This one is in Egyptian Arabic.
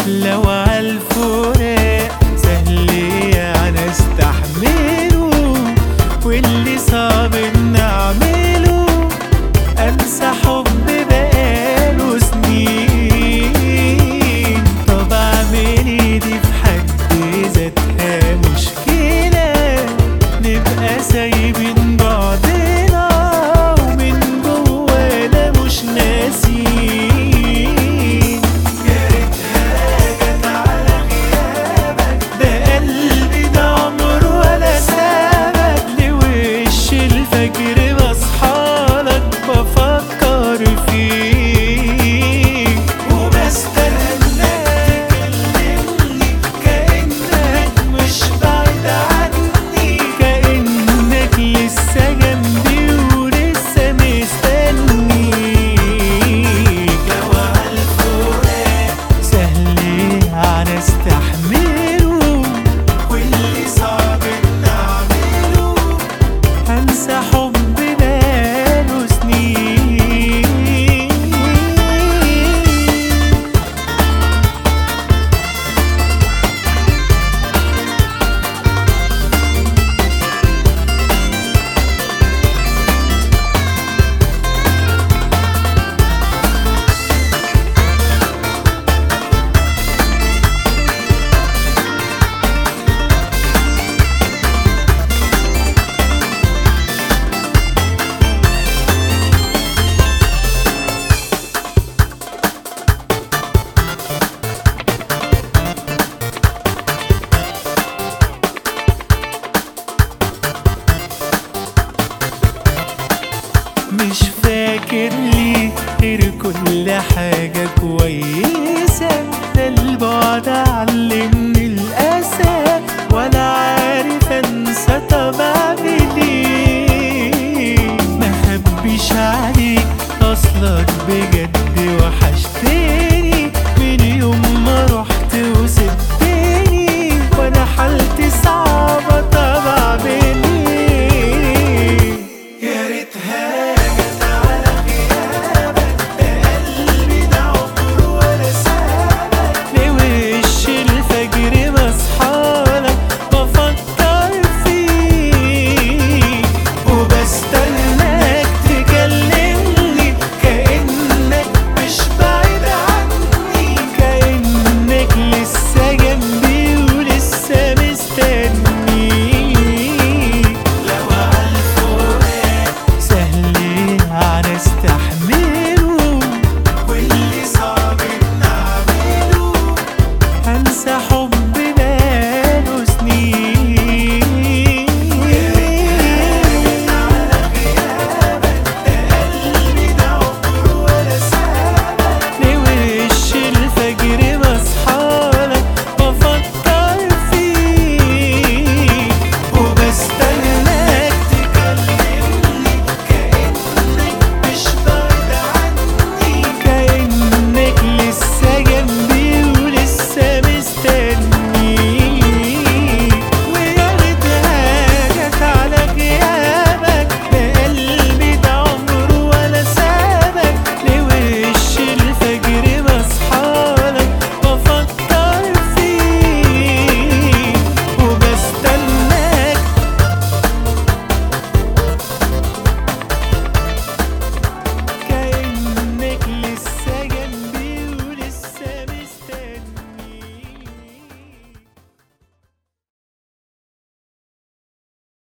لو عالفراق سهل يعني استحمله واللي صعب نعمله انسى حب بقاله سنين طب اعمل ايه دي في حد ذاتها مشكلة نبقى سايبين بعضنا ومن جوانا مش ناسين يا ريتها جت على غيابك ده قلبي ده عمره ولا سابك لوش الفجر بصحالك بفكر فيك وبستناك تكلمني كأنك مش بعيد عني كأنك لسه جنبي ولسه مستنيك لو عالفراق سهل يعني استحمله واللي صعب نعمله هنسى حب بقاله سنين مش فاكر ليه غير كل حاجة كويسة ده البعد علمني الأسى ولا عارف أنسى طب أعمل إيه ما خبيش عليك أصلك بجد وحشتني من يوم ما رحت وسبتني وأنا حالتي صعبة